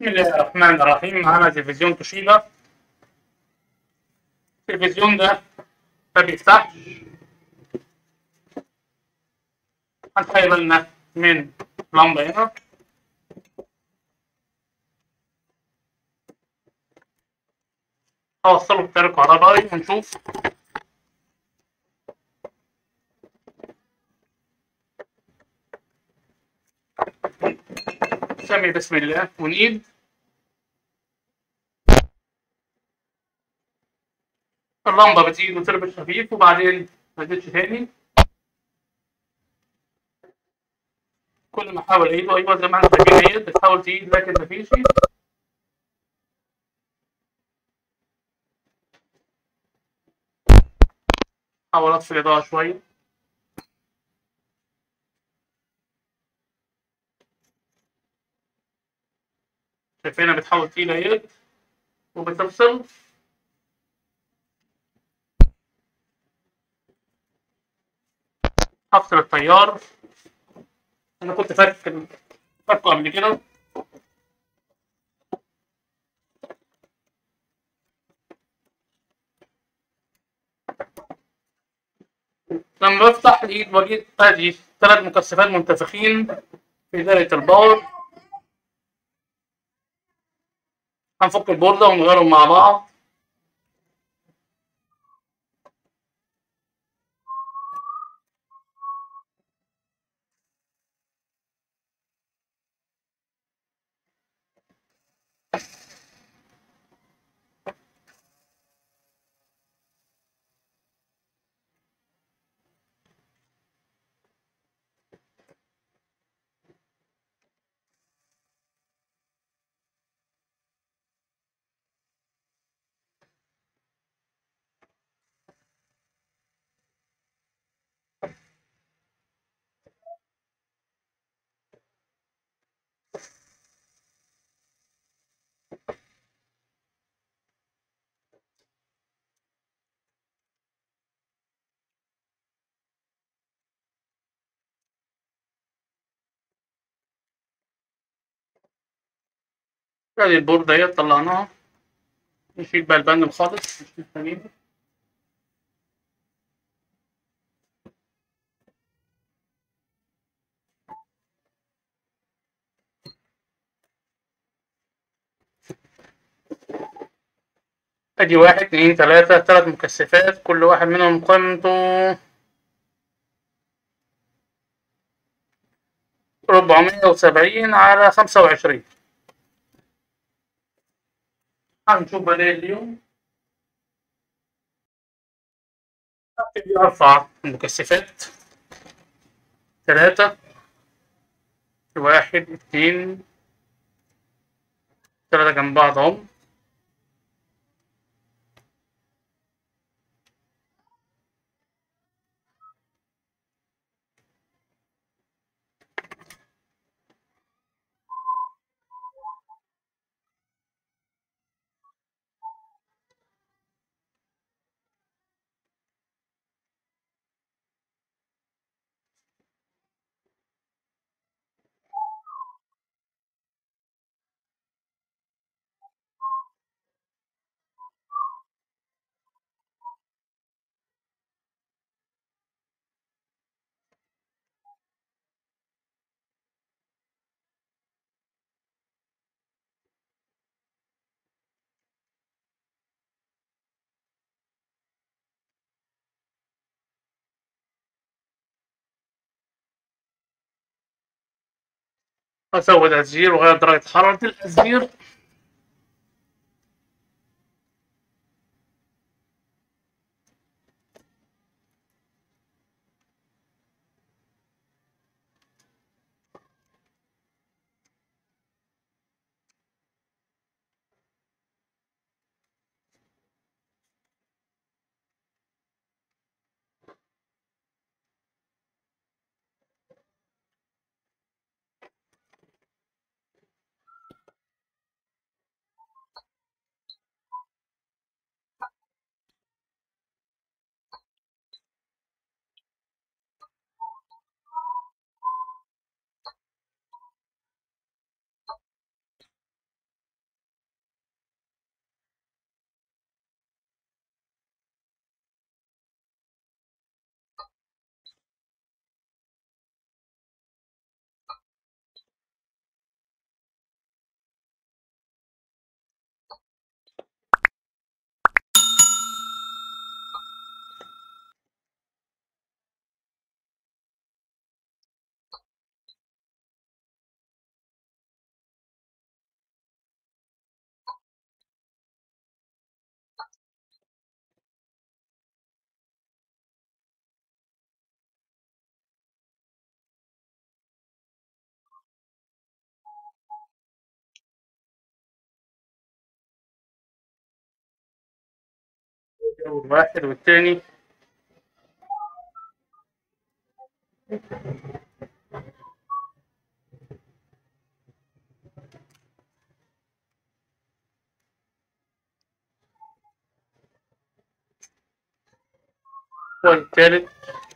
بسم الله الرحمن الرحيم معانا تلفزيون توشيبا التلفزيون ده ما بيفتحش هنخلي بالنا من لمبة هنا هوصله بتاع كهربائي ونشوف سمي بسم الله ونقيد اللمبة بتزيد وتربط خفيف وبعدين ما تزيدش تاني كل ما احاول ايده ايوه زي ما انت شايفين اهي بتحاول تقيد لكن مفيش حاول اطفي الاضاءة شوية شايفينها بتحاول تقيد اهي وبتفصل هفصل التيار انا كنت فاكر فاكره قبل كده لما بفتح الايد واجد ادي ثلاث مكثفات منتفخين في دايرة الباور هنفك البوردة ونغيرهم مع بعض ادي البوردة اهي طلعناها نشيل بقى البند خالص مش محتاجينه ادي واحد اتنين تلاتة تلات مكثفات كل واحد منهم قيمته ربعمية وسبعين على خمسة وعشرين هنشوف بداية اليوم ابتدي ارفع المكثفات ثلاثة واحد اتنين ثلاثة جنب بعض اهم أزود أزير وغير درجة حرارة الأزير أول واحد والتاني والتالت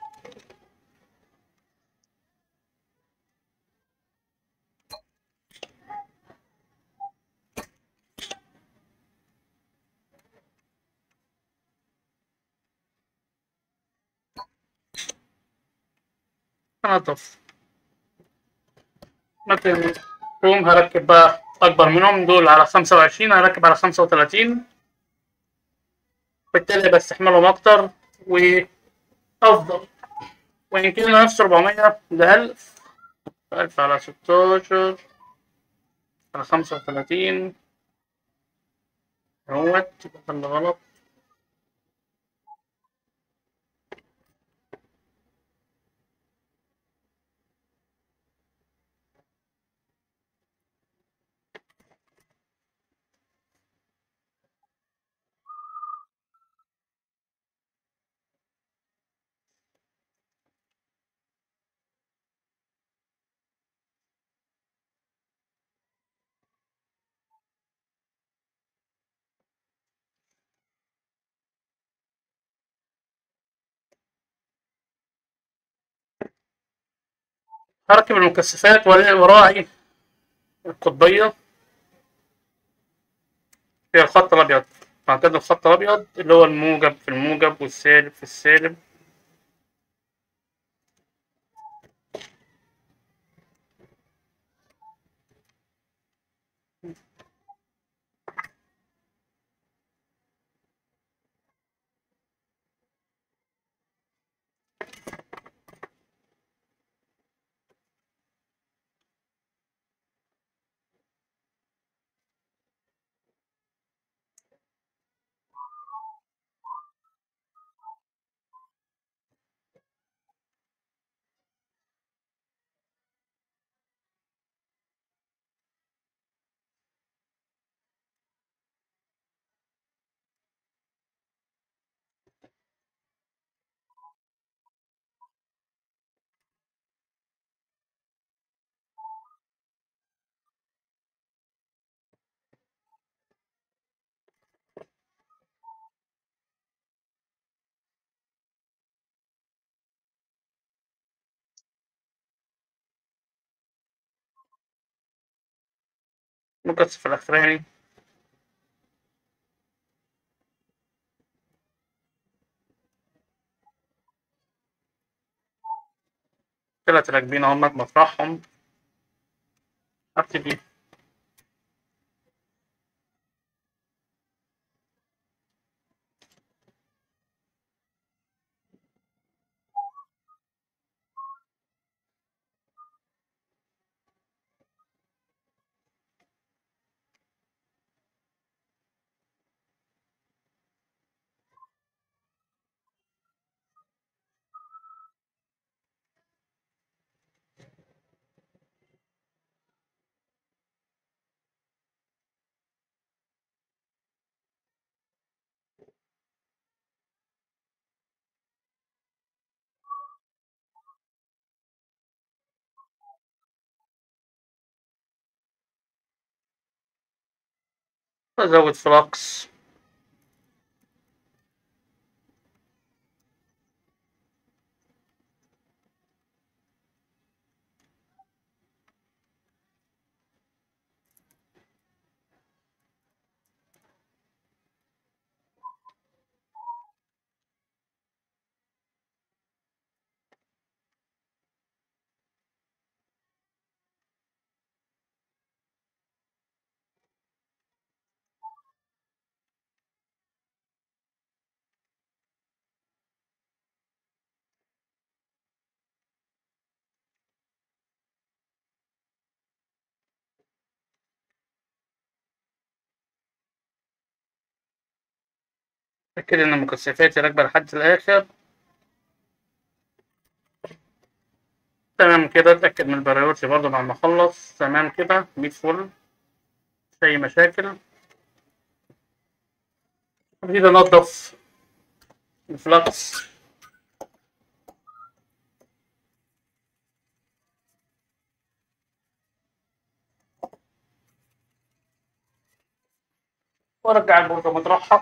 أنظف مثلا روم هركب بقى أكبر منهم دول على خمسة وعشرين هركب على خمسة وتلاتين بالتالي بستحملهم أكتر وأفضل وإن كان نفس ربعمية ده ألف ألف على ستاشر على خمسة وتلاتين اهوت يبقى ده اللي غلط هركب المكثفات وراعي القطبية في الخط الأبيض بعد كده الخط الأبيض اللي هو الموجب في الموجب والسالب في السالب المكثف الأخراني تلات راكبين اهمت مطرحهم هبتدي أزود فلوكس أتأكد إن مكثفاتي راكبة لحد الآخر تمام كده اتأكد من البرايورتي برضه بعد ما أخلص تمام كده مية فل مش أي مشاكل أبتدي أنضف الفلكس وارجع البوردة مطرحها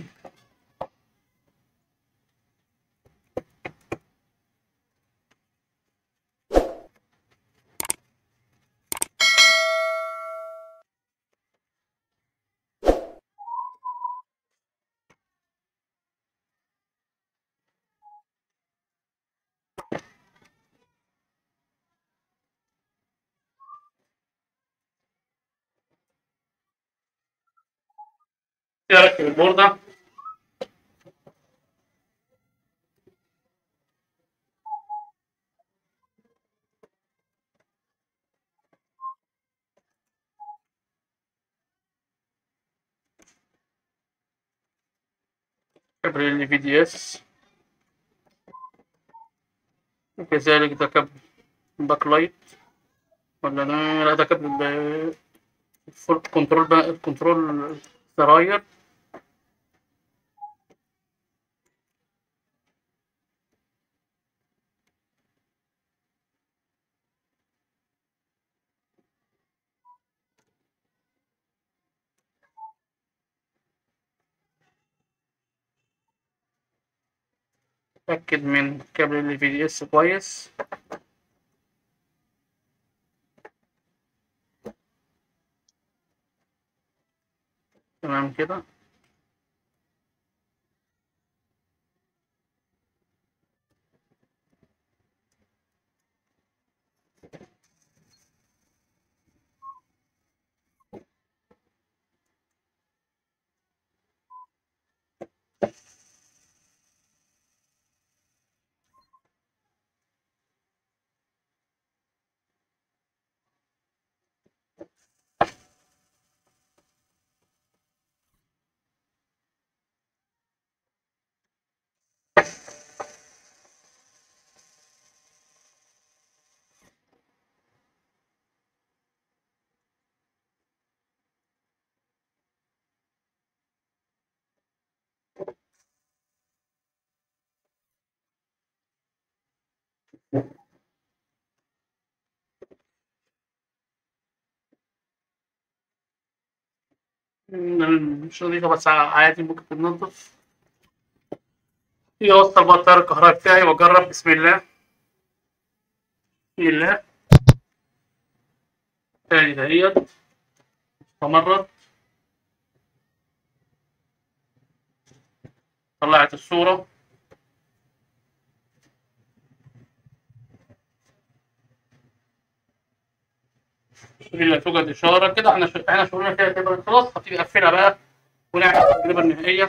كده اركب البوردة كابل ال في دي اس وكذلك ده كابل باك لايت ولا ده لا ده كابل فول كنترول بقى كنترول زراير اتأكد من كابل ال في دي اس كويس تمام كده مش نظيفة بس عادي ممكن تتنضف تيجي أوصل بقى التيار الكهربائي بتاعي وأجرب بسم الله بسم الله تاني دهيت استمرت طلعت الصورة لا توجد إشارة كده احنا ش... احنا شغلنا كده كده خلاص هتيجي قفلها بقى ونعمل التجربة النهائية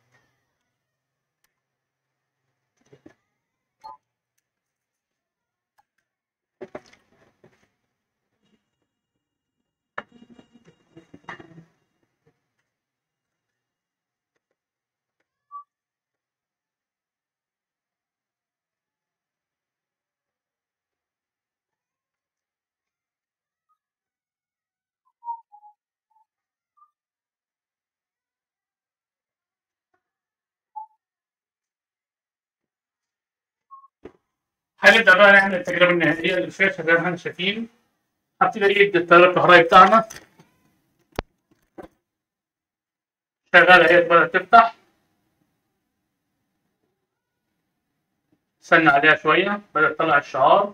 هنبدأ بقى نعمل التجربة النهائية للشاشة زي ما احنا شايفين هبتدي ايد التيار الكهربائي بتاعنا شغالة اهي بدأت تفتح استنى عليها شوية بدأت تطلع الشعار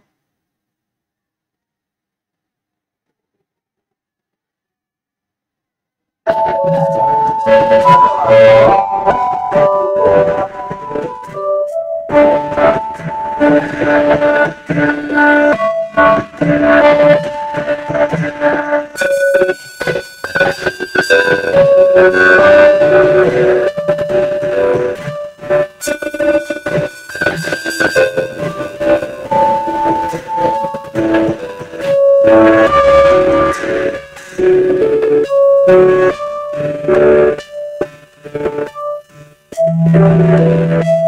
Thank you.